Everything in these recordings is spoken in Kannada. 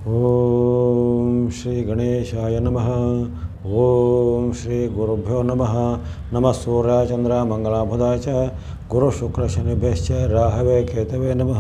ಓಂ ಶ್ರೀ ಗಣೇಶಾಯ ನಮಃ ಓಂ ಶ್ರೀ ಗುರುಭ್ಯೋ ನಮಃ ನಮಃ ಸೂರ್ಯ ಚಂದ್ರ ಮಂಗಳ ಬುಧಾಯ ಚ ಗುರು ಶುಕ್ರ ಶನಿಭ್ಯಶ್ಚ ರಾಹವೇ ಕೇತವೇ ನಮಃ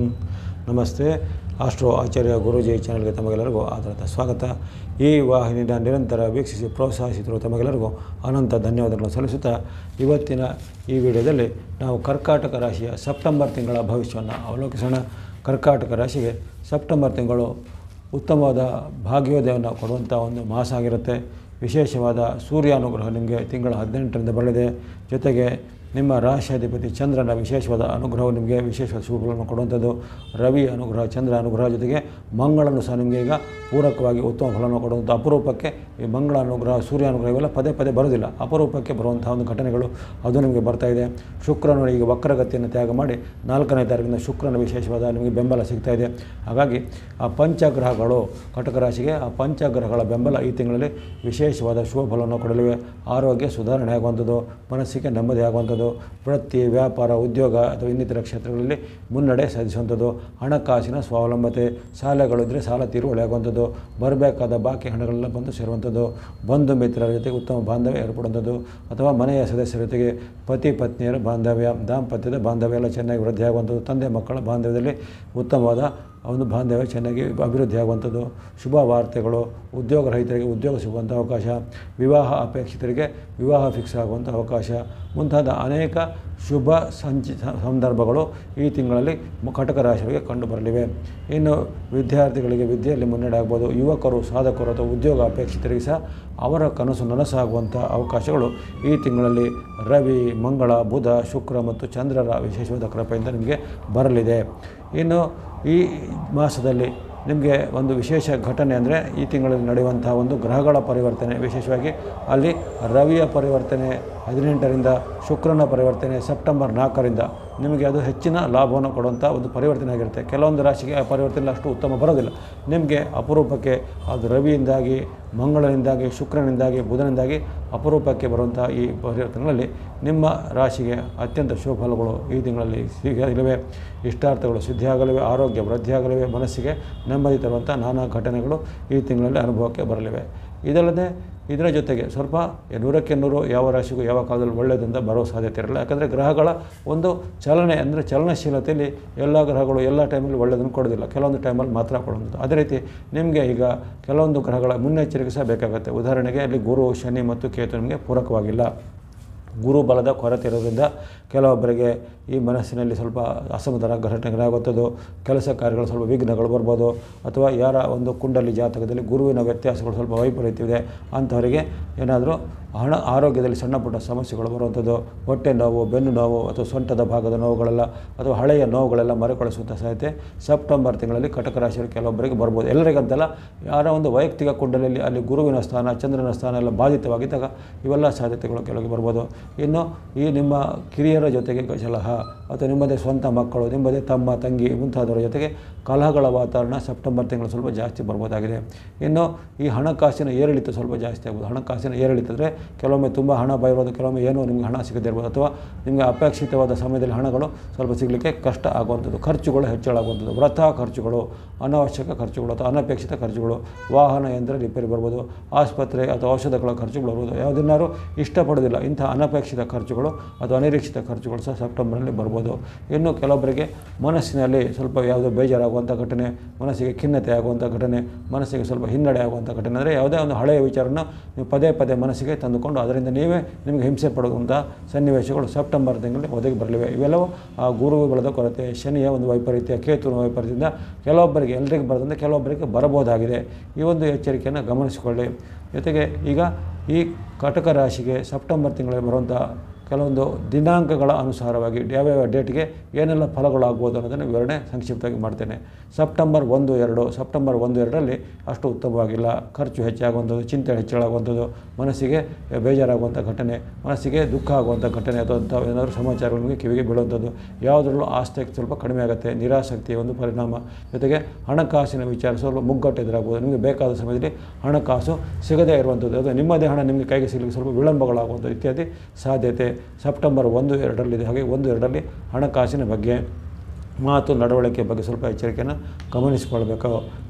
ನಮಸ್ತೆ ಆಸ್ಟ್ರೋ ಆಚಾರ್ಯ ಗುರುಜಿ ಚಾನಲ್ಗೆ ತಮಗೆಲ್ಲರಿಗೂ ಆಧಾರದ ಸ್ವಾಗತ ಈ ವಾಹಿನಿನ ನಿರಂತರ ವೀಕ್ಷಿಸಿ ಪ್ರೋತ್ಸಾಹಿಸಿದರು ತಮಗೆಲ್ಲರಿಗೂ ಅನಂತ ಧನ್ಯವಾದಗಳನ್ನು ಸಲ್ಲಿಸುತ್ತಾ ಇವತ್ತಿನ ಈ ವಿಡಿಯೋದಲ್ಲಿ ನಾವು ಕರ್ಕಾಟಕ ರಾಶಿಯ ಸೆಪ್ಟೆಂಬರ್ ತಿಂಗಳ ಭವಿಷ್ಯವನ್ನು ಅವಲೋಕಿಸೋಣ ಕರ್ಕಾಟಕ ರಾಶಿಗೆ ಸೆಪ್ಟೆಂಬರ್ ತಿಂಗಳು ಉತ್ತಮವಾದ ಭಾಗ್ಯೋದಯವನ್ನು ಕೊಡುವಂಥ ಒಂದು ಮಾಸ ಆಗಿರುತ್ತೆ ವಿಶೇಷವಾದ ಸೂರ್ಯಾನುಗ್ರಹ ನಿಮಗೆ ತಿಂಗಳ ಹದಿನೆಂಟರಿಂದ ಬರಲಿದೆ ಜೊತೆಗೆ ನಿಮ್ಮ ರಾಶಿಯಾಧಿಪತಿ ಚಂದ್ರನ ವಿಶೇಷವಾದ ಅನುಗ್ರಹವು ನಿಮಗೆ ವಿಶೇಷವಾದ ಶುಭಗಳನ್ನು ಕೊಡುವಂಥದ್ದು ರವಿ ಅನುಗ್ರಹ ಚಂದ್ರ ಅನುಗ್ರಹ ಜೊತೆಗೆ ಮಂಗಳನು ಸಹ ನಿಮಗೆ ಈಗ ಪೂರಕವಾಗಿ ಉತ್ತಮ ಫಲವನ್ನು ಕೊಡುವಂಥ ಅಪರೂಪಕ್ಕೆ ಈ ಮಂಗಳ ಅನುಗ್ರಹ ಸೂರ್ಯ ಅನುಗ್ರಹ ಇವೆಲ್ಲ ಪದೇ ಪದೇ ಬರೋದಿಲ್ಲ ಅಪರೂಪಕ್ಕೆ ಬರುವಂಥ ಒಂದು ಘಟನೆಗಳು ಅದು ನಿಮಗೆ ಬರ್ತಾ ಇದೆ ಶುಕ್ರನು ಈಗ ವಕ್ರಗತಿಯನ್ನು ತ್ಯಾಗ ಮಾಡಿ ನಾಲ್ಕನೇ ತಾರೀಕಿನ ಶುಕ್ರನ ವಿಶೇಷವಾದ ನಿಮಗೆ ಬೆಂಬಲ ಸಿಗ್ತಾ ಇದೆ ಹಾಗಾಗಿ ಆ ಪಂಚಗ್ರಹಗಳು ಕಟಕ ರಾಶಿಗೆ ಆ ಪಂಚಗ್ರಹಗಳ ಬೆಂಬಲ ಈ ತಿಂಗಳಲ್ಲಿ ವಿಶೇಷವಾದ ಶುಭ ಫಲವನ್ನು ಕೊಡಲಿವೆ ಆರೋಗ್ಯ ಸುಧಾರಣೆ ಆಗುವಂಥದ್ದು ಮನಸ್ಸಿಗೆ ನೆಮ್ಮದಿ ಆಗುವಂಥದ್ದು ವೃತ್ತಿ ವ್ಯಾಪಾರ ಉದ್ಯೋಗ ಅಥವಾ ಇನ್ನಿತರ ಕ್ಷೇತ್ರಗಳಲ್ಲಿ ಮುನ್ನಡೆ ಸಾಧಿಸುವಂಥದ್ದು ಹಣಕಾಸಿನ ಸ್ವಾವಲಂಬತೆ ಸಾಲಗಳಿದ್ದರೆ ಸಾಲ ತೀರುವಳಿ ಆಗುವಂಥದ್ದು ಬರಬೇಕಾದ ಬಾಕಿ ಹಣಗಳೆಲ್ಲ ಬಂದು ಸೇರುವಂಥದ್ದು ಬಂಧು ಮಿತ್ರರ ಜೊತೆಗೆ ಉತ್ತಮ ಬಾಂಧವ್ಯ ಏರ್ಪಡುವಂಥದ್ದು ಅಥವಾ ಮನೆಯ ಸದಸ್ಯರ ಜೊತೆಗೆ ಪತಿ ಪತ್ನಿಯರ ಬಾಂಧವ್ಯ ದಾಂಪತ್ಯದ ಬಾಂಧವ್ಯ ಎಲ್ಲ ಚೆನ್ನಾಗಿ ವೃದ್ಧಿ ಆಗುವಂಥದ್ದು ತಂದೆ ಮಕ್ಕಳ ಬಾಂಧವ್ಯದಲ್ಲಿ ಉತ್ತಮವಾದ ಒಂದು ಬಾಂಧವ್ಯ ಚೆನ್ನಾಗಿ ಅಭಿವೃದ್ಧಿ ಆಗುವಂಥದ್ದು ಶುಭ ವಾರ್ತೆಗಳು ಉದ್ಯೋಗ ರಹಿತರಿಗೆ ಉದ್ಯೋಗ ಸಿಗುವಂಥ ಅವಕಾಶ ವಿವಾಹ ಅಪೇಕ್ಷಿತರಿಗೆ ವಿವಾಹ ಫಿಕ್ಸ್ ಆಗುವಂಥ ಅವಕಾಶ ಮುಂತಾದ ಅನೇಕ ಶುಭ ಸಂಚಿ ಸಂದರ್ಭಗಳು ಈ ತಿಂಗಳಲ್ಲಿ ಮ- ಕಟಕ ರಾಶಿಯವರಿಗೆ ಕಂಡು ಬರಲಿವೆ ಇನ್ನು ವಿದ್ಯಾರ್ಥಿಗಳಿಗೆ ವಿದ್ಯೆಯಲ್ಲಿ ಮುನ್ನಡೆ ಆಗ್ಬೋದು ಯುವಕರು ಸಾಧಕರು ಅಥವಾ ಉದ್ಯೋಗ ಅಪೇಕ್ಷಿತರಿಗೆ ಸಹ ಅವರ ಕನಸು ನನಸಾಗುವಂಥ ಅವಕಾಶಗಳು ಈ ತಿಂಗಳಲ್ಲಿ ರವಿ ಮಂಗಳ ಬುಧ ಶುಕ್ರ ಮತ್ತು ಚಂದ್ರರ ವಿಶೇಷವಾದ ಕೃಪೆಯಿಂದ ನಿಮಗೆ ಬರಲಿದೆ ಇನ್ನು ಈ ಮಾಸದಲ್ಲಿ ನಿಮಗೆ ಒಂದು ವಿಶೇಷ ಘಟನೆ ಅಂದರೆ ಈ ತಿಂಗಳಲ್ಲಿ ನಡೆಯುವಂಥ ಒಂದು ಗ್ರಹಗಳ ಪರಿವರ್ತನೆ ವಿಶೇಷವಾಗಿ ಅಲ್ಲಿ ರವಿಯ ಪರಿವರ್ತನೆ ಹದಿನೆಂಟರಿಂದ ಶುಕ್ರನ ಪರಿವರ್ತನೆ ಸೆಪ್ಟೆಂಬರ್ ನಾಲ್ಕರಿಂದ ನಿಮಗೆ ಅದು ಹೆಚ್ಚಿನ ಲಾಭವನ್ನು ಕೊಡುವಂಥ ಒಂದು ಪರಿವರ್ತನೆ ಆಗಿರುತ್ತೆ ಕೆಲವೊಂದು ರಾಶಿಗೆ ಆ ಪರಿವರ್ತನೆ ಅಷ್ಟು ಉತ್ತಮ ಬರೋದಿಲ್ಲ ನಿಮಗೆ ಅಪರೂಪಕ್ಕೆ ಅದು ರವಿಯಿಂದಾಗಿ ಮಂಗಳನಿಂದಾಗಿ ಶುಕ್ರನಿಂದಾಗಿ ಬುಧನಿಂದಾಗಿ ಅಪರೂಪಕ್ಕೆ ಬರುವಂಥ ಈ ಪರಿವರ್ತನೆಗಳಲ್ಲಿ ನಿಮ್ಮ ರಾಶಿಗೆ ಅತ್ಯಂತ ಶುಭ ಫಲಗಳು ಈ ತಿಂಗಳಲ್ಲಿ ಸಿಗಲಿವೆ ಇಷ್ಟಾರ್ಥಗಳು ಸಿದ್ಧಿಯಾಗಲಿವೆ ಆರೋಗ್ಯ ವೃದ್ಧಿಯಾಗಲಿವೆ ಮನಸ್ಸಿಗೆ ನೆಮ್ಮದಿ ತರುವಂಥ ನಾನಾ ಘಟನೆಗಳು ಈ ತಿಂಗಳಲ್ಲಿ ಅನುಭವಕ್ಕೆ ಬರಲಿವೆ ಇದಲ್ಲದೆ ಇದರ ಜೊತೆಗೆ ಸ್ವಲ್ಪ ನೂರಕ್ಕೆ ನೂರು ಯಾವ ರಾಶಿಗೂ ಯಾವ ಕಾಲದಲ್ಲಿ ಒಳ್ಳೆಯದಂತ ಬರೋ ಸಾಧ್ಯತೆ ಇರಲ್ಲ ಯಾಕಂದರೆ ಗ್ರಹಗಳ ಒಂದು ಚಲನೆ ಅಂದರೆ ಚಲನಶೀಲತೆಯಲ್ಲಿ ಎಲ್ಲ ಗ್ರಹಗಳು ಎಲ್ಲ ಟೈಮಲ್ಲಿ ಒಳ್ಳೆಯದನ್ನು ಕೊಡೋದಿಲ್ಲ ಕೆಲವೊಂದು ಟೈಮಲ್ಲಿ ಮಾತ್ರ ಕೊಡುವಂಥದ್ದು ಅದೇ ರೀತಿ ನಿಮಗೆ ಈಗ ಕೆಲವೊಂದು ಗ್ರಹಗಳ ಮುನ್ನೆಚ್ಚರಿಕೆ ಸಹ ಬೇಕಾಗುತ್ತೆ ಉದಾಹರಣೆಗೆ ಅಲ್ಲಿ ಗುರು ಶನಿ ಮತ್ತು ಕೇತು ನಿಮಗೆ ಪೂರಕವಾಗಿಲ್ಲ ಗುರು ಬಲದ ಕೊರತೆ ಇರೋದ್ರಿಂದ ಕೆಲವೊಬ್ಬರಿಗೆ ಈ ಮನಸ್ಸಿನಲ್ಲಿ ಸ್ವಲ್ಪ ಅಸಮಾಧಾನ ಘಟನೆಗಳಾಗುವಂಥದ್ದು ಕೆಲಸ ಕಾರ್ಯಗಳು ಸ್ವಲ್ಪ ವಿಘ್ನಗಳು ಬರ್ಬೋದು ಅಥವಾ ಯಾರ ಒಂದು ಕುಂಡಲಿ ಜಾತಕದಲ್ಲಿ ಗುರುವಿನ ವ್ಯತ್ಯಾಸಗಳು ಸ್ವಲ್ಪ ವೈಪರೀತ್ಯವಿದೆ ಅಂಥವರಿಗೆ ಏನಾದರೂ ಹಣ ಆರೋಗ್ಯದಲ್ಲಿ ಸಣ್ಣ ಪುಟ್ಟ ಸಮಸ್ಯೆಗಳು ಬರುವಂಥದ್ದು ಹೊಟ್ಟೆ ನೋವು ಬೆನ್ನು ನೋವು ಅಥವಾ ಸೊಂಟದ ಭಾಗದ ನೋವುಗಳೆಲ್ಲ ಅಥವಾ ಹಳೆಯ ನೋವುಗಳೆಲ್ಲ ಮರುಕಳಿಸುವಂಥ ಸಾಧ್ಯತೆ ಸೆಪ್ಟೆಂಬರ್ ತಿಂಗಳಲ್ಲಿ ಕಟಕ ರಾಶಿಯವರು ಕೆಲವೊಬ್ಬರಿಗೆ ಬರ್ಬೋದು ಎಲ್ಲರಿಗಂತಲ್ಲ ಯಾರ ಒಂದು ವೈಯಕ್ತಿಕ ಕುಂಡಲಿಯಲ್ಲಿ ಅಲ್ಲಿ ಗುರುವಿನ ಸ್ಥಾನ ಚಂದ್ರನ ಸ್ಥಾನ ಎಲ್ಲ ಬಾಧಿತವಾಗಿದ್ದಾಗ ಇವೆಲ್ಲ ಸಾಧ್ಯತೆಗಳು ಕೆಲವರಿಗೆ ಬರ್ಬೋದು ಇನ್ನು ಈ ನಿಮ್ಮ ಕಿರಿಯರ ಜೊತೆಗೆ ಕಲಹ ಅಥವಾ ನಿಮ್ಮದೇ ಸ್ವಂತ ಮಕ್ಕಳು ನಿಮ್ಮದೇ ತಮ್ಮ ತಂಗಿ ಮುಂತಾದವರ ಜೊತೆಗೆ ಕಲಹಗಳ ವಾತಾವರಣ ಸೆಪ್ಟೆಂಬರ್ ತಿಂಗಳು ಸ್ವಲ್ಪ ಜಾಸ್ತಿ ಬರ್ಬೋದಾಗಿದೆ ಇನ್ನು ಈ ಹಣಕಾಸಿನ ಏರಿಳಿತ ಸ್ವಲ್ಪ ಜಾಸ್ತಿ ಆಗ್ಬೋದು ಹಣಕಾಸಿನ ಏರಿಳಿತ ಅಂದರೆ ಕೆಲವೊಮ್ಮೆ ತುಂಬ ಹಣ ಬರೋದು ಕೆಲವೊಮ್ಮೆ ಏನೋ ನಿಮಗೆ ಹಣ ಸಿಗದೇ ಇರ್ಬೋದು ಅಥವಾ ನಿಮಗೆ ಅಪೇಕ್ಷಿತವಾದ ಸಮಯದಲ್ಲಿ ಹಣಗಳು ಸ್ವಲ್ಪ ಸಿಗಲಿಕ್ಕೆ ಕಷ್ಟ ಆಗುವಂಥದ್ದು ಖರ್ಚುಗಳು ಹೆಚ್ಚಳಾಗುವಂಥದ್ದು ವ್ರತ ಖರ್ಚುಗಳು ಅನಾವಶ್ಯಕ ಖರ್ಚುಗಳು ಅಥವಾ ಅನಪೇಕ್ಷಿತ ಖರ್ಚುಗಳು ವಾಹನ ಯಂತ್ರ ರಿಪೇರಿ ಬರ್ಬೋದು ಆಸ್ಪತ್ರೆ ಅಥವಾ ಔಷಧಗಳ ಖರ್ಚುಗಳು ಬರ್ಬೋದು ಯಾವುದನ್ನಾರು ಇಷ್ಟಪಡೋದಿಲ್ಲ ಇಂಥ ಅನಪೇಕ್ಷಿತ ಖರ್ಚುಗಳು ಅಥವಾ ಅನಿರೀಕ್ಷಿತ ಖರ್ಚುಗಳು ಸಹ ಸೆಪ್ಟೆಂಬರಲ್ಲಿ ಬರ್ಬೋದು ಇನ್ನು ಕೆಲವೊಬ್ಬರಿಗೆ ಮನಸ್ಸಿನಲ್ಲಿ ಸ್ವಲ್ಪ ಯಾವುದೋ ಬೇಜಾರಾಗುವಂಥ ಘಟನೆ ಮನಸ್ಸಿಗೆ ಖಿನ್ನತೆ ಆಗುವಂಥ ಘಟನೆ ಮನಸ್ಸಿಗೆ ಸ್ವಲ್ಪ ಹಿನ್ನಡೆ ಆಗುವಂಥ ಘಟನೆ ಅಂದರೆ ಯಾವುದೇ ಒಂದು ಹಳೆಯ ವಿಚಾರನ ನೀವು ಪದೇ ಪದೇ ಮನಸ್ಸಿಗೆ ತಂದುಕೊಂಡು ಅದರಿಂದ ನೀವೇ ನಿಮಗೆ ಹಿಂಸೆ ಪಡುವಂಥ ಸನ್ನಿವೇಶಗಳು ಸೆಪ್ಟೆಂಬರ್ ತಿಂಗಳಲ್ಲಿ ಒದಗಿ ಬರಲಿವೆ ಇವೆಲ್ಲವೂ ಆ ಗುರು ಬಲದ ಕೊರತೆ ಶನಿಯ ಒಂದು ವೈಪರೀತ್ಯ ಕೇತುವಿನ ವೈಪರೀತ್ಯದಿಂದ ಕೆಲವೊಬ್ಬರಿಗೆ ಎಲ್ಲರಿಗೆ ಬರೋದಂದರೆ ಕೆಲವೊಬ್ಬರಿಗೆ ಬರಬಹುದಾಗಿದೆ ಈ ಒಂದು ಎಚ್ಚರಿಕೆಯನ್ನು ಗಮನಿಸಿಕೊಳ್ಳಿ ಜೊತೆಗೆ ಈಗ ಈ ಕಟಕ ರಾಶಿಗೆ ಸೆಪ್ಟೆಂಬರ್ ತಿಂಗಳಲ್ಲಿ ಬರುವಂಥ ಕೆಲವೊಂದು ದಿನಾಂಕಗಳ ಅನುಸಾರವಾಗಿ ಯಾವ್ಯಾವ ಡೇಟ್ಗೆ ಏನೆಲ್ಲ ಫಲಗಳಾಗ್ಬೋದು ಅನ್ನೋದನ್ನು ವಿವರಣೆ ಸಂಕ್ಷಿಪ್ತವಾಗಿ ಮಾಡ್ತೇನೆ ಸೆಪ್ಟೆಂಬರ್ ಒಂದು ಎರಡು ಸೆಪ್ಟೆಂಬರ್ ಒಂದು ಎರಡರಲ್ಲಿ ಅಷ್ಟು ಉತ್ತಮವಾಗಿಲ್ಲ ಖರ್ಚು ಹೆಚ್ಚಾಗುವಂಥದ್ದು ಚಿಂತೆ ಹೆಚ್ಚಳಾಗುವಂಥದ್ದು ಮನಸ್ಸಿಗೆ ಬೇಜಾರಾಗುವಂಥ ಘಟನೆ ಮನಸ್ಸಿಗೆ ದುಃಖ ಆಗುವಂಥ ಘಟನೆ ಅಥವಾ ಅಂಥ ಏನಾದರೂ ಸಮಾಚಾರಗಳು ನಿಮಗೆ ಕಿವಿಗೆ ಬೀಳುವಂಥದ್ದು ಯಾವುದರಲ್ಲೂ ಆಸ್ತಿ ಸ್ವಲ್ಪ ಕಡಿಮೆ ಆಗುತ್ತೆ ನಿರಾಸಕ್ತಿಯ ಒಂದು ಪರಿಣಾಮ ಜೊತೆಗೆ ಹಣಕಾಸಿನ ವಿಚಾರ ಸ್ವಲ್ಪ ಮುಗ್ಗಟ್ಟು ಎದುರಾಗ್ಬೋದು ನಿಮಗೆ ಬೇಕಾದ ಸಮಯದಲ್ಲಿ ಹಣಕಾಸು ಸಿಗದೇ ಇರುವಂಥದ್ದು ಅದು ನಿಮ್ಮದೇ ಹಣ ನಿಮಗೆ ಕೈಗೆ ಸಿಗಲಿಕ್ಕೆ ಸ್ವಲ್ಪ ವಿಳಂಬಗಳಾಗುವಂಥದ್ದು ಇತ್ಯಾದಿ ಸಾಧ್ಯತೆ ಸೆಪ್ಟೆಂಬರ್ ಒಂದು ಎರಡರಲ್ಲಿದೆ ಹಾಗೆ ಒಂದು ಎರಡರಲ್ಲಿ ಹಣಕಾಸಿನ ಬಗ್ಗೆ ಮಾತು ನಡವಳಿಕೆ ಬಗ್ಗೆ ಸ್ವಲ್ಪ ಎಚ್ಚರಿಕೆಯನ್ನು ಗಮನಿಸಿಕೊಳ್ಬೇಕು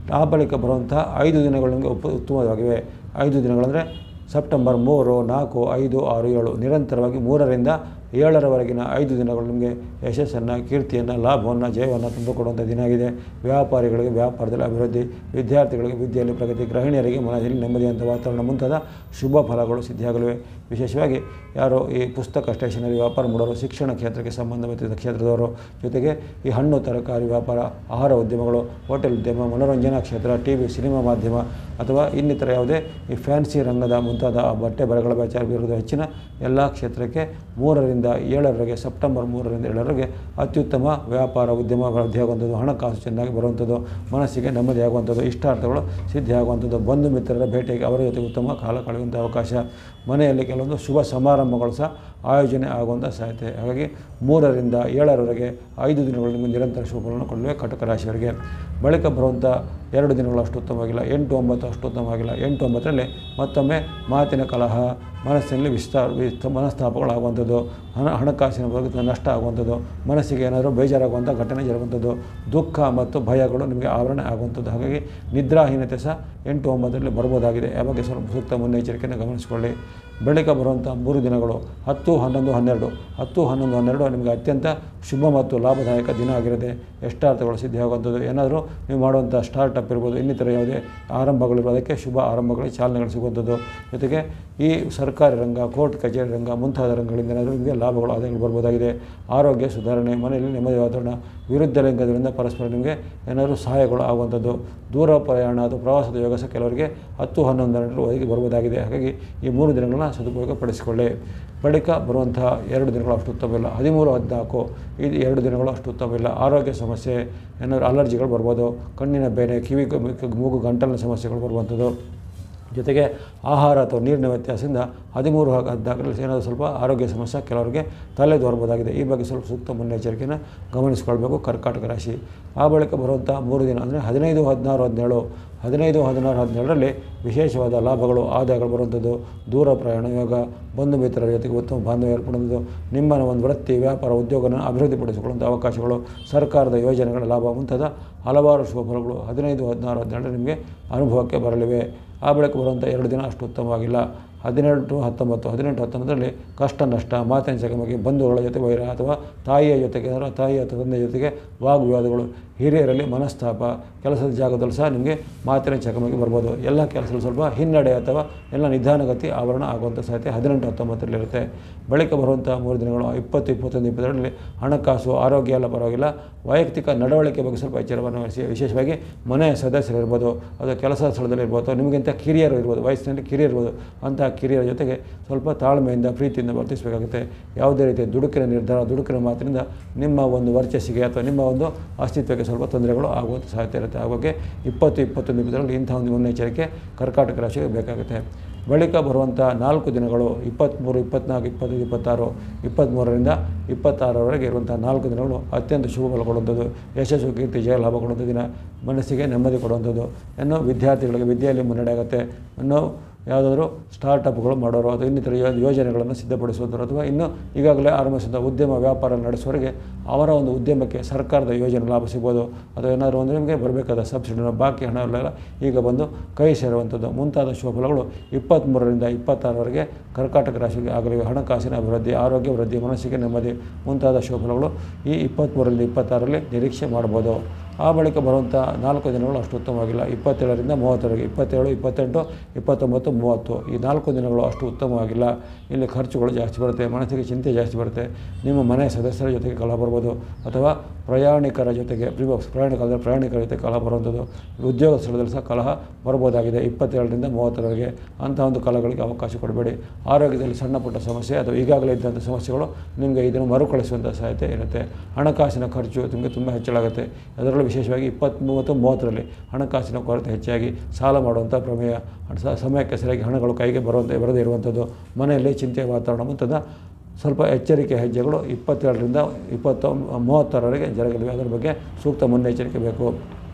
ಆ ಬಳಿಕ ಬರುವಂತಹ ಐದು ದಿನಗಳು ನಿಮಗೆ ಉಪ ಉತ್ತಮವಾಗಿವೆ ಐದು ದಿನಗಳಂದರೆ ಸೆಪ್ಟೆಂಬರ್ ಮೂರು ನಾಲ್ಕು ಐದು ಆರು ಏಳು ನಿರಂತರವಾಗಿ ಮೂರರಿಂದ ಏಳರವರೆಗಿನ ಐದು ದಿನಗಳು ನಿಮಗೆ ಯಶಸ್ಸನ್ನು ಕೀರ್ತಿಯನ್ನು ಲಾಭವನ್ನು ಜಯವನ್ನು ತಂದುಕೊಡುವಂಥ ದಿನ ಆಗಿದೆ ವ್ಯಾಪಾರಿಗಳಿಗೆ ವ್ಯಾಪಾರದಲ್ಲಿ ಅಭಿವೃದ್ಧಿ ವಿದ್ಯಾರ್ಥಿಗಳಿಗೆ ವಿದ್ಯೆಯಲ್ಲಿ ಪ್ರಗತಿ ಗೃಹಿಣಿಯರಿಗೆ ಮನದಲ್ಲಿ ನೆಮ್ಮದಿಯಂಥ ವಾತಾವರಣ ಮುಂತಾದ ಶುಭ ಫಲಗಳು ಸಿದ್ಧಿಯಾಗಲಿವೆ ವಿಶೇಷವಾಗಿ ಯಾರು ಈ ಪುಸ್ತಕ ಸ್ಟೇಷನರಿ ವ್ಯಾಪಾರ ಮಾಡೋರು ಶಿಕ್ಷಣ ಕ್ಷೇತ್ರಕ್ಕೆ ಸಂಬಂಧಪಟ್ಟಿದ್ದ ಕ್ಷೇತ್ರದವರು ಜೊತೆಗೆ ಈ ಹಣ್ಣು ತರಕಾರಿ ವ್ಯಾಪಾರ ಆಹಾರ ಉದ್ಯಮಗಳು ಹೋಟೆಲ್ ಉದ್ಯಮ ಮನೋರಂಜನಾ ಕ್ಷೇತ್ರ ಟಿ ವಿ ಸಿನಿಮಾ ಮಾಧ್ಯಮ ಅಥವಾ ಇನ್ನಿತರ ಯಾವುದೇ ಈ ಫ್ಯಾನ್ಸಿ ರಂಗದ ಮುಂತಾದ ಬಟ್ಟೆ ಬರೆಗಳ ವ್ಯಾಚಾರ ವಿರುದ್ಧ ಹೆಚ್ಚಿನ ಎಲ್ಲ ಕ್ಷೇತ್ರಕ್ಕೆ ಮೂರರಿಂದ ಏಳರವರೆಗೆ ಸೆಪ್ಟೆಂಬರ್ ಮೂರರಿಂದ ಏಳರವರೆಗೆ ಅತ್ಯುತ್ತಮ ವ್ಯಾಪಾರ ಉದ್ಯಮ ವೃದ್ಧಿ ಆಗುವಂಥದ್ದು ಹಣಕಾಸು ಚೆನ್ನಾಗಿ ಬರುವಂಥದ್ದು ಮನಸ್ಸಿಗೆ ನೆಮ್ಮದಿ ಆಗುವಂಥದ್ದು ಇಷ್ಟಾರ್ಥಗಳು ಸಿದ್ಧಿ ಆಗುವಂಥದ್ದು ಬಂಧು ಮಿತ್ರರ ಭೇಟಿಗೆ ಅವರ ಜೊತೆ ಉತ್ತಮ ಕಾಲ ಕಳೆಯುವಂಥ ಅವಕಾಶ ಮನೆಯಲ್ಲಿ ಕೆಲವೊಂದು ಶುಭ ಸಮಾರಂಭಗಳು ಸಹ ಆಯೋಜನೆ ಆಗುವಂಥ ಸಾಧ್ಯತೆ ಹಾಗಾಗಿ ಮೂರರಿಂದ ಏಳರವರೆಗೆ ಐದು ದಿನಗಳು ನಿಮಗೆ ನಿರಂತರ ಶುಭಗಳನ್ನು ಕೊಡಲಿವೆ ಕಟಕ ರಾಶಿಯವರಿಗೆ ಬಳಿಕ ಬರುವಂಥ ಎರಡು ದಿನಗಳು ಅಷ್ಟು ಉತ್ತಮವಾಗಿಲ್ಲ ಎಂಟು ಒಂಬತ್ತು ಅಷ್ಟು ಉತ್ತಮವಾಗಿಲ್ಲ ಎಂಟು ಒಂಬತ್ತರಲ್ಲಿ ಮತ್ತೊಮ್ಮೆ ಮಾತಿನ ಕಲಹ ಮನಸ್ಸಿನಲ್ಲಿ ವಿಸ್ತಾರ ವಿಸ್ತ ಮನಸ್ತಾಪಗಳಾಗುವಂಥದ್ದು ಹಣ ಹಣಕಾಸಿನ ಬಗ್ಗೆ ನಷ್ಟ ಆಗುವಂಥದ್ದು ಮನಸ್ಸಿಗೆ ಏನಾದರೂ ಬೇಜಾರಾಗುವಂಥ ಘಟನೆ ಜರುಗುವಂಥದ್ದು ದುಃಖ ಮತ್ತು ಭಯಗಳು ನಿಮಗೆ ಆವರಣ ಆಗುವಂಥದ್ದು ಹಾಗಾಗಿ ನಿದ್ರಾಹೀನತೆ ಸಹ ಎಂಟು ಒಂಬತ್ತರಲ್ಲಿ ಬರ್ಬೋದಾಗಿದೆ ಆ ಬಗ್ಗೆ ಸ್ವಲ್ಪ ಸೂಕ್ತ ಮುನ್ನೆಚ್ಚರಿಕೆಯನ್ನು ಗಮನಿಸಿಕೊಳ್ಳಿ ಬಳಿಕ ಬರುವಂಥ ಮೂರು ದಿನಗಳು ಹತ್ತು ಹನ್ನೊಂದು ಹನ್ನೆರಡು ಹತ್ತು ಹನ್ನೊಂದು ಹನ್ನೆರಡು ನಿಮಗೆ ಅತ್ಯಂತ ಶುಭ ಮತ್ತು ಲಾಭದಾಯಕ ದಿನ ಆಗಿರುತ್ತೆ ಎಷ್ಟಾರ್ಥಗಳು ಸಿದ್ಧಿಯಾಗುವಂಥದ್ದು ಏನಾದರೂ ನೀವು ಮಾಡುವಂಥ ಸ್ಟಾರ್ಟಪ್ ಇರ್ಬೋದು ಇನ್ನಿತರ ಯಾವುದೇ ಆರಂಭಗಳಿರ್ಬೋದು ಅದಕ್ಕೆ ಶುಭ ಆರಂಭಗಳಿಗೆ ಚಾಲನೆಗಳು ಸಿಗುವಂಥದ್ದು ಜೊತೆಗೆ ಈ ಸರ್ಕಾರಿ ರಂಗ ಕೋರ್ಟ್ ಕಚೇರಿ ರಂಗ ಮುಂತಾದ ರಂಗಗಳಿಂದ ಏನಾದರೂ ನಿಮಗೆ ಲಾಭಗಳು ಆದಾಯಗಳು ಬರ್ಬೋದಾಗಿದೆ ಆರೋಗ್ಯ ಸುಧಾರಣೆ ಮನೆಯಲ್ಲಿ ನೆಮ್ಮದಿ ವಾತಾವರಣ ವಿರುದ್ಧ ಲಿಂಗದಿಂದ ಪರಸ್ಪರ ನಿಮಗೆ ಏನಾದರೂ ಸಹಾಯಗಳು ಆಗುವಂಥದ್ದು ದೂರ ಪ್ರಯಾಣ ಅಥವಾ ಪ್ರವಾಸದ ಯೋಗ ಸಹ ಕೆಲವರಿಗೆ ಹತ್ತು ಹನ್ನೊಂದು ಹನ್ನೆರಡು ಒದಗಿ ಬರ್ಬೋದಾಗಿದೆ ಹಾಗಾಗಿ ಈ ಮೂರು ದಿನಗಳನ್ನು ಸದುಪಯೋಗ ಪಡಿಸಿಕೊಳ್ಳಿ ಬಳಿಕ ಬರುವಂತಹ ಎರಡು ದಿನಗಳು ಅಷ್ಟು ಉತ್ತಮವಿಲ್ಲ ಹದಿಮೂರು ಹದಿನಾಲ್ಕು ಇದು ಎರಡು ದಿನಗಳು ಅಷ್ಟು ಉತ್ತಮವಿಲ್ಲ ಆರೋಗ್ಯ ಸಮಸ್ಯೆ ಏನಾದರೂ ಅಲರ್ಜಿಗಳು ಬರ್ಬೋದು ಕಣ್ಣಿನ ಬೇನೆ ಕಿವಿ ಮೂಗು ಗಂಟಲಿನ ಸಮಸ್ಯೆಗಳು ಬರುವಂಥದ್ದು ಜೊತೆಗೆ ಆಹಾರ ಅಥವಾ ನೀರಿನ ವ್ಯತ್ಯಾಸದಿಂದ ಹದಿಮೂರು ಹಾಗೂ ಹದಿನಾಲ್ಕರಲ್ಲಿ ಏನಾದರೂ ಸ್ವಲ್ಪ ಆರೋಗ್ಯ ಸಮಸ್ಯೆ ಕೆಲವರಿಗೆ ತಲೆ ದೊರಬೋದಾಗಿದೆ ಈ ಬಗ್ಗೆ ಸ್ವಲ್ಪ ಸೂಕ್ತ ಮುನ್ನೆಚ್ಚರಿಕೆಯನ್ನು ಗಮನಿಸಿಕೊಳ್ಬೇಕು ಕರ್ಕಾಟಕ ರಾಶಿ ಆ ಬಳಿಕ ಬರುವಂಥ ಮೂರು ದಿನ ಅಂದರೆ ಹದಿನೈದು ಹದಿನಾರು ಹದಿನೇಳು ಹದಿನೈದು ಹದಿನಾರು ಹದಿನೇಳರಲ್ಲಿ ವಿಶೇಷವಾದ ಲಾಭಗಳು ಆದಾಯಗಳು ಬರುವಂಥದ್ದು ದೂರ ಪ್ರಯಾಣ ಯೋಗ ಬಂಧು ಮಿತ್ರರ ಜೊತೆಗೆ ಉತ್ತಮ ಬಾಂಧವ್ಯ ಏರ್ಪಡುವಂಥದ್ದು ನಿಮ್ಮ ಒಂದು ವೃತ್ತಿ ವ್ಯಾಪಾರ ಉದ್ಯೋಗನ ಅಭಿವೃದ್ಧಿಪಡಿಸಿಕೊಳ್ಳುವಂಥ ಅವಕಾಶಗಳು ಸರ್ಕಾರದ ಯೋಜನೆಗಳ ಲಾಭ ಮುಂತಾದ ಹಲವಾರು ಶುಭ ಫಲಗಳು ಹದಿನೈದು ಹದಿನಾರು ಹದಿನೇಳರಲ್ಲಿ ನಿಮಗೆ ಅನುಭವಕ್ಕೆ ಬರಲಿವೆ ಆ ಬಳಿಕ ಬರುವಂಥ ಎರಡು ದಿನ ಅಷ್ಟು ಉತ್ತಮವಾಗಿಲ್ಲ ಹದಿನೆಂಟು ಹತ್ತೊಂಬತ್ತು ಹದಿನೆಂಟು ಹತ್ತೊಂಬತ್ತರಲ್ಲಿ ಕಷ್ಟ ನಷ್ಟ ಮಾತಿನ ಚಕಮಕಿ ಬಂಧುಗಳ ಜೊತೆ ವೈರ ಅಥವಾ ತಾಯಿಯ ಜೊತೆಗೆ ಅಥವಾ ತಾಯಿ ಅಥವಾ ತಂದೆಯ ಜೊತೆಗೆ ವಾಗ್ವಿವಾದಗಳು ಹಿರಿಯರಲ್ಲಿ ಮನಸ್ತಾಪ ಕೆಲಸದ ಜಾಗದಲ್ಲೂ ಸಹ ನಿಮಗೆ ಮಾತಿನ ಚಕಮಕಿ ಬರ್ಬೋದು ಎಲ್ಲ ಕೆಲಸಗಳು ಸ್ವಲ್ಪ ಹಿನ್ನಡೆ ಅಥವಾ ಎಲ್ಲ ನಿಧಾನಗತಿ ಆವರಣ ಆಗುವಂಥ ಸಾಧ್ಯತೆ ಹದಿನೆಂಟು ಹತ್ತೊಂಬತ್ತರಲ್ಲಿರುತ್ತೆ ಬಳಿಕ ಬರುವಂಥ ಮೂರು ದಿನಗಳು ಇಪ್ಪತ್ತು ಇಪ್ಪತ್ತೊಂದು ಇಪ್ಪತ್ತೆರಡರಲ್ಲಿ ಹಣಕಾಸು ಆರೋಗ್ಯ ಎಲ್ಲ ಪರವಾಗಿಲ್ಲ ವೈಯಕ್ತಿಕ ನಡವಳಿಕೆ ಬಗ್ಗೆ ಸ್ವಲ್ಪ ಎಚ್ಚರವನ್ನು ವಹಿಸಿ ವಿಶೇಷವಾಗಿ ಮನೆಯ ಸದಸ್ಯರಿರ್ಬೋದು ಅಥವಾ ಕೆಲಸದ ಸ್ಥಳದಲ್ಲಿ ಇರ್ಬೋದು ಅಥವಾ ನಿಮಗಿಂತ ಕಿರಿಯರು ಇರ್ಬೋದು ವಯಸ್ಸಿನಲ್ಲಿ ಕಿರಿಯರು ಇರ್ಬೋದು ಅಂತಹ ಕಿರಿಯರ ಜೊತೆಗೆ ಸ್ವಲ್ಪ ತಾಳ್ಮೆಯಿಂದ ಪ್ರೀತಿಯಿಂದ ವರ್ತಿಸಬೇಕಾಗುತ್ತೆ ಯಾವುದೇ ರೀತಿಯ ದುಡುಕಿನ ನಿರ್ಧಾರ ದುಡುಕಿನ ಮಾತಿನಿಂದ ನಿಮ್ಮ ಒಂದು ವರ್ಚಸ್ಸಿಗೆ ಅಥವಾ ನಿಮ್ಮ ಒಂದು ಅಸ್ತಿತ್ವಕ್ಕೆ ಸ್ವಲ್ಪ ತೊಂದರೆಗಳು ಆಗುವಂಥ ಸಾಧ್ಯತೆ ಇರುತ್ತೆ ಆ ಬಗ್ಗೆ ಇಪ್ಪತ್ತು ಇಪ್ಪತ್ತೊಂದು ಇಪ್ಪತ್ತರಲ್ಲಿ ಇಂಥ ಒಂದು ಮುನ್ನೆಚ್ಚರಿಕೆ ಕರ್ಕಾಟಕ ರಾಶಿಗೆ ಬೇಕಾಗುತ್ತೆ ಬಳಿಕ ಬರುವಂಥ ನಾಲ್ಕು ದಿನಗಳು ಇಪ್ಪತ್ತ್ಮೂರು ಇಪ್ಪತ್ತ್ನಾಲ್ಕು ಇಪ್ಪತ್ತೈದು ಇಪ್ಪತ್ತಾರು ಇಪ್ಪತ್ತ್ಮೂರರಿಂದ ಇಪ್ಪತ್ತಾರರವರೆಗೆ ಇರುವಂಥ ನಾಲ್ಕು ದಿನಗಳು ಅತ್ಯಂತ ಶುಭ ಫಲ ಕೊಡುವಂಥದ್ದು ಯಶಸ್ಸು ಕೀರ್ತಿ ಜಯ ಲಾಭ ಕೊಡುವಂಥ ದಿನ ಮನಸ್ಸಿಗೆ ನೆಮ್ಮದಿ ಕೊಡುವಂಥದ್ದು ಇನ್ನು ವಿದ್ಯಾರ್ಥಿಗಳಿಗೆ ವಿದ್ಯೆಯಲ್ಲಿ ಮುನ್ನಡೆ ಆಗುತ್ತೆ ಇನ್ನು ಯಾವುದಾದ್ರೂ ಸ್ಟಾರ್ಟಪ್ಗಳು ಮಾಡೋರು ಅಥವಾ ಇನ್ನಿತರ ಯೋ- ಯೋಜನೆಗಳನ್ನು ಸಿದ್ಧಪಡಿಸುವಂಥವ್ರು ಅಥವಾ ಇನ್ನು ಈಗಾಗಲೇ ಆರಂಭಿಸಿದ ಉದ್ಯಮ ವ್ಯಾಪಾರ ನಡೆಸುವವರಿಗೆ ಅವರ ಒಂದು ಉದ್ಯಮಕ್ಕೆ ಸರ್ಕಾರದ ಯೋಜನೆ ಲಾಭ ಸಿಗ್ಬೋದು ಅಥವಾ ಏನಾದರೂ ಒಂದು ನಿಮಗೆ ಬರಬೇಕಾದ ಸಬ್ಸಿಡಿನ ಬಾಕಿ ಹಣ ಎಲ್ಲ ಈಗ ಬಂದು ಕೈ ಸೇರುವಂಥದ್ದು ಮುಂತಾದ ಶುಭ ಫಲಗಳು ಇಪ್ಪತ್ತ್ಮೂರರಿಂದ ಇಪ್ಪತ್ತಾರವರೆಗೆ ಕರ್ಕಾಟಕ ರಾಶಿಗೆ ಆಗಲಿವೆ ಹಣಕಾಸಿನ ಅಭಿವೃದ್ಧಿ ಆರೋಗ್ಯ ವೃದ್ಧಿ ಮನಸ್ಸಿಗೆ ನೆಮ್ಮದಿ ಮುಂತಾದ ಶುಭ ಫಲಗಳು ಈ ಇಪ್ಪತ್ತ್ಮೂರರಿಂದ ಇಪ್ಪತ್ತಾರರಲ್ಲಿ ನಿರೀಕ್ಷೆ ಮಾಡ್ಬೋದು ಆ ಬಳಿಕ ಬರುವಂಥ ನಾಲ್ಕು ದಿನಗಳು ಅಷ್ಟು ಉತ್ತಮವಾಗಿಲ್ಲ ಇಪ್ಪತ್ತೇಳರಿಂದ ಮೂವತ್ತರವರೆಗೆ ಇಪ್ಪತ್ತೇಳು ಇಪ್ಪತ್ತೆಂಟು ಇಪ್ಪತ್ತೊಂಬತ್ತು ಮೂವತ್ತು ಈ ನಾಲ್ಕು ದಿನಗಳು ಅಷ್ಟು ಉತ್ತಮವಾಗಿಲ್ಲ ಇಲ್ಲಿ ಖರ್ಚುಗಳು ಜಾಸ್ತಿ ಬರುತ್ತೆ ಮನಸ್ಸಿಗೆ ಚಿಂತೆ ಜಾಸ್ತಿ ಬರುತ್ತೆ ನಿಮ್ಮ ಮನೆ ಸದಸ್ಯರ ಜೊತೆಗೆ ಕಲಹ ಬರ್ಬೋದು ಅಥವಾ ಪ್ರಯಾಣಿಕರ ಜೊತೆಗೆ ಪ್ರಿವಾಕ್ಸ್ ಪ್ರಯಾಣಿಕರ ಪ್ರಯಾಣಿಕರ ಜೊತೆ ಕಲಹ ಬರುವಂಥದ್ದು ಉದ್ಯೋಗ ಸ್ಥಳದಲ್ಲಿ ಸಹ ಕಲಹ ಬರ್ಬೋದಾಗಿದೆ ಇಪ್ಪತ್ತೇಳರಿಂದ ಮೂವತ್ತರವರೆಗೆ ಅಂಥ ಒಂದು ಕಲಹಗಳಿಗೆ ಅವಕಾಶ ಕೊಡಬೇಡಿ ಆರೋಗ್ಯದಲ್ಲಿ ಸಣ್ಣ ಪುಟ್ಟ ಸಮಸ್ಯೆ ಅಥವಾ ಈಗಾಗಲೇ ಇದ್ದಂಥ ಸಮಸ್ಯೆಗಳು ನಿಮಗೆ ಇದನ್ನು ಮರುಕಳಿಸುವಂಥ ಸಾಧ್ಯತೆ ಇರುತ್ತೆ ಹಣಕಾಸಿನ ಖರ್ಚು ನಿಮಗೆ ತುಂಬ ಹೆಚ್ಚಳಾಗುತ್ತೆ ಅದರಲ್ಲೂ ವಿಶೇಷವಾಗಿ ಇಪ್ಪತ್ತ್ಮೂವತ್ತು ಮೂವತ್ತರಲ್ಲಿ ಹಣಕಾಸಿನ ಕೊರತೆ ಹೆಚ್ಚಾಗಿ ಸಾಲ ಮಾಡುವಂಥ ಪ್ರಮೇಯ ಸ- ಸಮಯಕ್ಕೆ ಸರಿಯಾಗಿ ಹಣಗಳು ಕೈಗೆ ಬರುವಂತೆ ಬರದೇ ಇರುವಂಥದ್ದು ಮನೆಯಲ್ಲಿ ಚಿಂತೆಯ ವಾತಾವರಣ ಮುಂತಾದ ಸ್ವಲ್ಪ ಎಚ್ಚರಿಕೆ ಹೆಜ್ಜೆಗಳು ಇಪ್ಪತ್ತೇಳರಿಂದ ಇಪ್ಪತ್ತು ಮೂವತ್ತರವರೆಗೆ ಜರಗಲಿವೆ ಅದರ ಬಗ್ಗೆ ಸೂಕ್ತ ಮುನ್ನೆಚ್ಚರಿಕೆ ಬೇಕು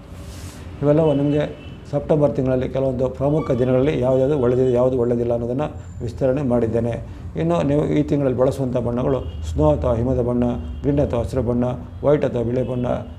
ಇವೆಲ್ಲವೂ ನಿಮಗೆ ಸೆಪ್ಟೆಂಬರ್ ತಿಂಗಳಲ್ಲಿ ಕೆಲವೊಂದು ಪ್ರಮುಖ ದಿನಗಳಲ್ಲಿ ಯಾವುದ್ಯಾವುದು ಒಳ್ಳೆಯದಿದೆ ಯಾವುದು ಒಳ್ಳೆಯದಿಲ್ಲ ಅನ್ನೋದನ್ನು ವಿಸ್ತರಣೆ ಮಾಡಿದ್ದೇನೆ ಇನ್ನು ನೀವು ಈ ತಿಂಗಳಲ್ಲಿ ಬಳಸುವಂಥ ಬಣ್ಣಗಳು ಸ್ನೋ ಅಥವಾ ಹಿಮದ ಬಣ್ಣ ಗ್ರೀನ್ ಅಥವಾ ಹಸಿರು ಬಣ್ಣ ವೈಟ್ ಅಥವಾ ಬಿಳಿ ಬಣ್ಣ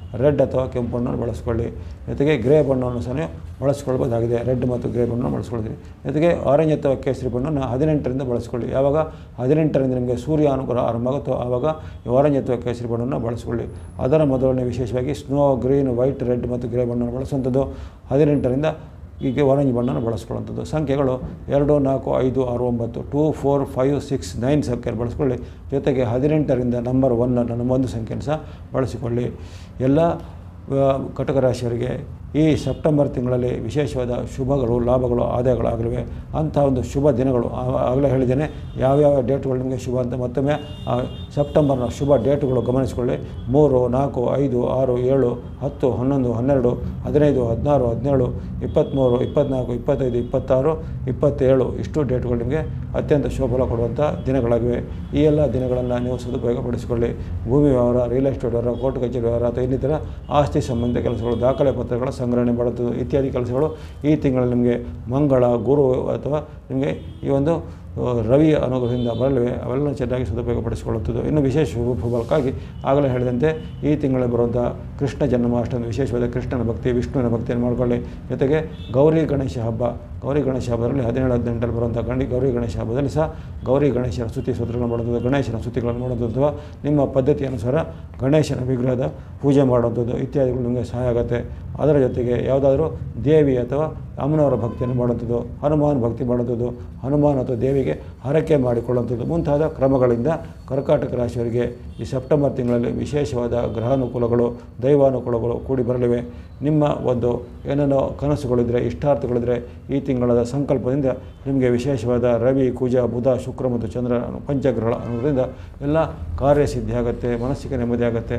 ರೆಡ್ ಅಥವಾ ಕೆಂಪು ಬಣ್ಣವನ್ನು ಬಳಸ್ಕೊಳ್ಳಿ ಜೊತೆಗೆ ಗ್ರೇ ಬಣ್ಣವನ್ನು ಸಹ ನೀವು ಬಳಸ್ಕೊಳ್ಬೋದಾಗಿದೆ ರೆಡ್ ಮತ್ತು ಗ್ರೇ ಬಣ್ಣವನ್ನು ಬಳಸ್ಕೊಳ್ತೀರಿ ಜೊತೆಗೆ ಆರೆಂಜ್ ಅಥವಾ ಕೇಸರಿ ಬಣ್ಣವನ್ನು ಹದಿನೆಂಟರಿಂದ ಬಳಸ್ಕೊಳ್ಳಿ ಯಾವಾಗ ಹದಿನೆಂಟರಿಂದ ನಿಮಗೆ ಸೂರ್ಯ ಅನುಗ್ರಹ ಆರಂಭ ಆಗುತ್ತೋ ಆವಾಗ ಈ ಆರೆಂಜ್ ಅಥವಾ ಕೇಸರಿ ಬಣ್ಣವನ್ನು ಬಳಸ್ಕೊಳ್ಳಿ ಅದರ ಮೊದಲನೇ ವಿಶೇಷವಾಗಿ ಸ್ನೋ ಗ್ರೀನ್ ವೈಟ್ ರೆಡ್ ಮತ್ತು ಗ್ರೇ ಬಣ್ಣವನ್ನು ಬಳಸುವಂಥದ್ದು ಹದಿನೆಂಟರಿಂದ ಹೀಗೆ ಆರೆಂಜ್ ಬಣ್ಣನ ಬಳಸ್ಕೊಳ್ಳುವಂಥದ್ದು ಸಂಖ್ಯೆಗಳು ಎರಡು ನಾಲ್ಕು ಐದು ಆರು ಒಂಬತ್ತು two four five six nine ಸಂಖ್ಯೆ ಬಳಸ್ಕೊಳ್ಳಿ ಜೊತೆಗೆ ಹದಿನೆಂಟರಿಂದ ನಂಬರ್ ಒನ್ನನ್ನು ನಮ್ಮ ಒಂದು ಸಂಖ್ಯೆಯನ್ನು ಸಹ ಬಳಸಿಕೊಳ್ಳಿ ಎಲ್ಲ ಆ, ಕಟಕ ರಾಶಿಯವರಿಗೆ ಈ ಸೆಪ್ಟೆಂಬರ್ ತಿಂಗಳಲ್ಲಿ ವಿಶೇಷವಾದ ಶುಭಗಳು ಲಾಭಗಳು ಆದಾಯಗಳಾಗಲಿವೆ ಅಂಥ ಒಂದು ಶುಭ ದಿನಗಳು ಆ- ಆಗಲೇ ಹೇಳಿದ್ದೇನೆ ಯಾವ್ಯಾವ ಡೇಟ್ಗಳು ನಿಮಗೆ ಶುಭ ಅಂತ ಮತ್ತೊಮ್ಮೆ ಆ ಸೆಪ್ಟೆಂಬರ್ನ ಶುಭ ಡೇಟ್ಗಳು ಗಮನಿಸಿಕೊಳ್ಳಿ ಮೂರು ನಾಲ್ಕು ಐದು ಆರು ಏಳು ಹತ್ತು ಹನ್ನೊಂದು ಹನ್ನೆರಡು ಹದಿನೈದು ಹದಿನಾರು ಹದಿನೇಳು ಇಪ್ಪತ್ತ್ಮೂರು ಇಪ್ಪತ್ತ್ನಾಲ್ಕು ಇಪ್ಪತ್ತೈದು ಇಪ್ಪತ್ತಾರು ಇಪ್ಪತ್ತೇಳು ಇಷ್ಟು ಡೇಟ್ಗಳು ನಿಮಗೆ ಅತ್ಯಂತ ಶುಭಫಲ ಕೊಡುವಂಥ ದಿನಗಳಾಗಿವೆ ಈ ಎಲ್ಲ ದಿನಗಳನ್ನು ನೀವು ಸದುಪಯೋಗಪಡಿಸಿಕೊಳ್ಳಿ ಭೂಮಿ ವ್ಯವಹಾರ ರಿಯಲ್ ಎಸ್ಟೇಟ್ ವ್ಯವಹಾರ ಕೋರ್ಟ್ ಕಚೇರಿ ವ್ಯವಹಾರ ಅಥವಾ ಇನ್ನಿತರ ಆಸ್ತಿ ಸಂಬಂಧ ಕೆಲಸಗಳು ದಾಖಲೆ ಪತ್ರಗಳ ಸಂಗ್ರಹಣೆ ಮಾಡುತ್ತದೆ ಇತ್ಯಾದಿ ಕೆಲಸಗಳು ಈ ತಿಂಗಳಲ್ಲಿ ನಿಮಗೆ ಮಂಗಳ ಗುರು ಅಥವಾ ನಿಮಗೆ ಈ ಒಂದು ಆ, ರವಿಯ ಅನುಗ್ರಹದಿಂದ ಬರಲಿವೆ ಅವೆಲ್ಲ ಚೆನ್ನಾಗಿ ಸದುಪಯೋಗಪಡಿಸಿಕೊಳ್ಳುತ್ತದೆ ಇನ್ನು ವಿಶೇಷ ಶುಭ ಫಲಕ್ಕಾಗಿ ಆಗಲೇ ಹೇಳಿದಂತೆ ಈ ತಿಂಗಳಲ್ಲಿ ಬರುವಂಥ ಕೃಷ್ಣ ಜನ್ಮಾಷ್ಟಮಿ ವಿಶೇಷವಾದ ಕೃಷ್ಣನ ಭಕ್ತಿ ವಿಷ್ಣುವಿನ ಭಕ್ತಿಯನ್ನು ಮಾಡಿಕೊಳ್ಳಿ ಜೊತೆಗೆ ಗೌರಿ ಗಣೇಶ ಹಬ್ಬ ಗೌರಿ ಗಣೇಶ ಹಬ್ಬದಲ್ಲಿ ಹದಿನೇಳು ಹದಿನೆಂಟರಲ್ಲಿ ಬರುವಂಥ ಗಣಿ ಗೌರಿ ಗಣೇಶ ಹಬ್ಬದಲ್ಲಿ ಸಹ ಗೌರಿ ಗಣೇಶನ ಸ್ತುತಿ ಸ್ತೋತ್ರಗಳನ್ನು ಮಾಡುವಂಥದ್ದು ಗಣೇಶನ ಸ್ತುತಿಗಳನ್ನು ಮಾಡುವಂಥದ್ದು ಅಥವಾ ನಿಮ್ಮ ಪದ್ಧತಿ ಅನುಸಾರ ಗಣೇಶನ ವಿಗ್ರಹದ ಪೂಜೆ ಮಾಡುವಂಥದ್ದು ಇತ್ಯಾದಿಗಳು ನಿಮಗೆ ಸಹಾಯ ಆಗುತ್ತೆ ಅದರ ಜೊತೆಗೆ ಯಾವುದಾದ್ರೂ ದೇವಿ ಅಥವಾ ಅಮ್ಮನವರ ಭಕ್ತಿಯನ್ನು ಮಾಡುವಂಥದ್ದು ಹನುಮಾನ್ ಭಕ್ತಿ ಮಾಡುವಂಥದ್ದು ಹನುಮಾನ್ ಅಥವಾ ದೇವಿಗೆ ಹರಕೆ ಮಾಡಿಕೊಳ್ಳುವಂಥದ್ದು ಮುಂತಾದ ಕ್ರಮಗಳಿಂದ ಕರ್ಕಾಟಕ ರಾಶಿಯವರಿಗೆ ಈ ಸೆಪ್ಟೆಂಬರ್ ತಿಂಗಳಲ್ಲಿ ವಿಶೇಷವಾದ ಗ್ರಹಾನುಕೂಲಗಳು ದೈವಾನುಕೂಲಗಳು ಕೂಡಿ ಬರಲಿವೆ ನಿಮ್ಮ ಒಂದು ಏನೇನೋ ಕನಸುಗಳಿದ್ರೆ ಇಷ್ಟಾರ್ಥಗಳಿದ್ರೆ ಈ ತಿಂಗಳದ ಸಂಕಲ್ಪದಿಂದ ನಿಮಗೆ ವಿಶೇಷವಾದ ರವಿ ಕುಜ ಬುಧ ಶುಕ್ರ ಮತ್ತು ಚಂದ್ರ ಪಂಚಗ್ರಹಗಳ ಅನ್ನೋದ್ರಿಂದ ಎಲ್ಲ ಕಾರ್ಯಸಿದ್ಧಿ ಆಗುತ್ತೆ ಮನಸ್ಸಿಗೆ ನೆಮ್ಮದಿ ಆಗುತ್ತೆ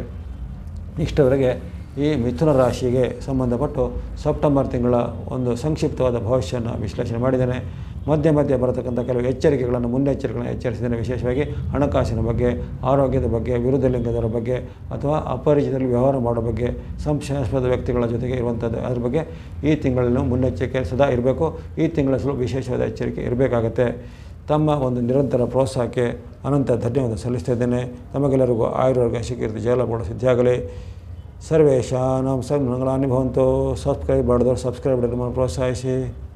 ಇಷ್ಟವರೆಗೆ ಈ ಮಿಥುನ ರಾಶಿಗೆ ಸಂಬಂಧಪಟ್ಟು ಸೆಪ್ಟೆಂಬರ್ ತಿಂಗಳ ಒಂದು ಸಂಕ್ಷಿಪ್ತವಾದ ಭವಿಷ್ಯವನ್ನು ವಿಶ್ಲೇಷಣೆ ಮಾಡಿದ್ದೇನೆ ಮಧ್ಯೆ ಮಧ್ಯೆ ಬರತಕ್ಕಂಥ ಕೆಲವು ಎಚ್ಚರಿಕೆಗಳನ್ನು ಮುನ್ನೆಚ್ಚರಿಕೆಗಳನ್ನು ಎಚ್ಚರಿಸಿದ್ದೇನೆ ವಿಶೇಷವಾಗಿ ಹಣಕಾಸಿನ ಬಗ್ಗೆ ಆರೋಗ್ಯದ ಬಗ್ಗೆ ವಿರುದ್ಧ ಲಿಂಗದವರ ಬಗ್ಗೆ ಅಥವಾ ಅಪರಿಚಿತರಲ್ಲಿ ವ್ಯವಹಾರ ಮಾಡೋ ಬಗ್ಗೆ ಸಂಶಯಾಸ್ಪದ ವ್ಯಕ್ತಿಗಳ ಜೊತೆಗೆ ಇರುವಂಥದ್ದು ಅದ್ರ ಬಗ್ಗೆ ಈ ತಿಂಗಳಲ್ಲಿ ಮುನ್ನೆಚ್ಚರಿಕೆ ಸದಾ ಇರಬೇಕು ಈ ತಿಂಗಳಲ್ಲೂ ವಿಶೇಷವಾದ ಎಚ್ಚರಿಕೆ ಇರಬೇಕಾಗತ್ತೆ ತಮ್ಮ ಒಂದು ನಿರಂತರ ಪ್ರೋತ್ಸಾಹಕ್ಕೆ ಅನಂತ ಧನ್ಯವಾದ ಸಲ್ಲಿಸ್ತಾ ಇದ್ದೇನೆ ತಮಗೆಲ್ಲರಿಗೂ ಆಯುರ್ವೇಗ ಶಿಖಿರ್ತಿ ಜಯಲಪೂರ್ಣ ಸಿದ್ಧಿಯಾಗಲಿ ಸರ್ವೇಶಾನಾಂ ಸನ್ಮಂಗಳಾನಿ ಭವಂತು ಸಬ್ಸ್ಕ್ರೈಬ್ ಮಾಡಿದವರು ಸಬ್ಸ್ಕ್ರೈಬ್ ಮಾಡೋದನ್ನು ಪ್ರೋತ್ಸಾಹಿಸಿ